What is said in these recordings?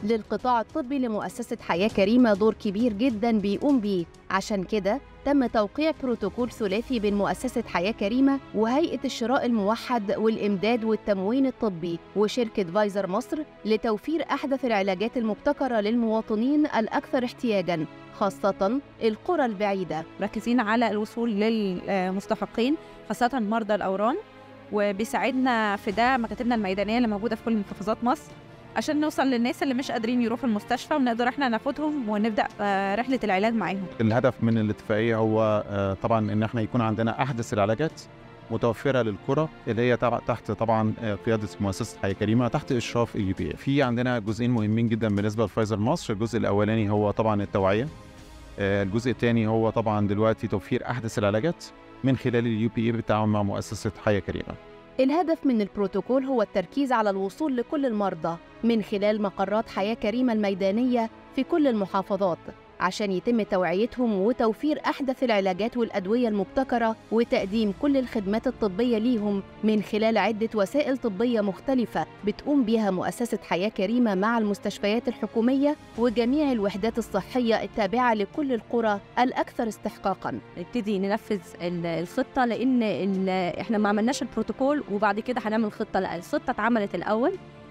للقطاع الطبي لمؤسسة حياة كريمة دور كبير جدا بيقوم بيه عشان كده تم توقيع بروتوكول ثلاثي بين مؤسسة حياة كريمة وهيئة الشراء الموحد والإمداد والتموين الطبي وشركة فايزر مصر لتوفير أحدث العلاجات المبتكرة للمواطنين الأكثر احتياجاً خاصة القرى البعيدة مركزين على الوصول للمستحقين خاصة مرضى الأورام وبيساعدنا في ده مكاتبنا الميدانية اللي موجودة في كل محافظات مصر عشان نوصل للناس اللي مش قادرين يروحوا المستشفى ونقدر احنا ناخدهم ونبدا آه، رحله العلاج معاهم الهدف من الاتفاقيه هو آه، طبعا ان احنا يكون عندنا احدث العلاجات متوفره للقرى اللي هي تبع- تحت طبعا آه، قياده مؤسسه حياه كريمه تحت اشراف اي بي في عندنا جزئين مهمين جدا بالنسبه لفايزر مصر الجزء الاولاني هو طبعا التوعيه آه، الجزء الثاني هو طبعا دلوقتي توفير احدث العلاجات من خلال اليو بي اي بالتعاون مع مؤسسه حياه كريمه الهدف من البروتوكول هو التركيز على الوصول لكل المرضى من خلال مقرات حياة كريمة الميدانية في كل المحافظات عشان يتم توعيتهم وتوفير أحدث العلاجات والأدوية المبتكرة وتقديم كل الخدمات الطبية ليهم من خلال عدة وسائل طبية مختلفة بتقوم بها مؤسسة حياة كريمة مع المستشفيات الحكومية وجميع الوحدات الصحية التابعة لكل القرى الأكثر استحقاقاً نبتدي ننفذ ال- الخطه لان ال- احنا ما عملناش البروتوكول وبعد كده هنعمل خطه لا الخطه اتعملت الاول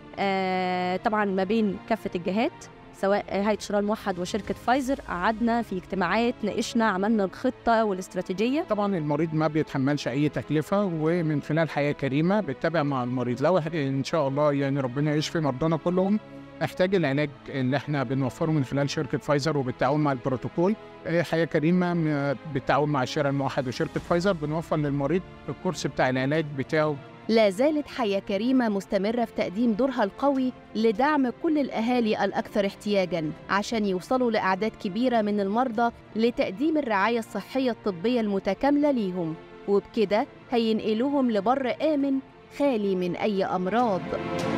آه طبعا ما بين كافه الجهات سواء هيئه شراء الموحد وشركه فايزر قعدنا في اجتماعات ناقشنا عملنا الخطه والاستراتيجيه طبعا المريض ما بيتحملش اي تكلفه ومن خلال حياه كريمه بتتابع مع المريض لو ان شاء الله يعني ربنا يشفي مرضانا كلهم احتاج العلاج اللي احنا بنوفره من خلال شركه فايزر وبالتعاون مع البروتوكول آه، حياه كريمه م- بالتعاون مع الشراء الموحد وشركه فايزر بنوفر للمريض الكورس بتاع العلاج بتاعه لا زالت حياة كريمة مستمرة في تقديم دورها القوي لدعم كل الأهالي الأكثر احتياجاً عشان يوصلوا لأعداد كبيرة من المرضى لتقديم الرعاية الصحية الطبية المتكاملة ليهم وبكده هينقلوهم لبر آمن خالي من أي أمراض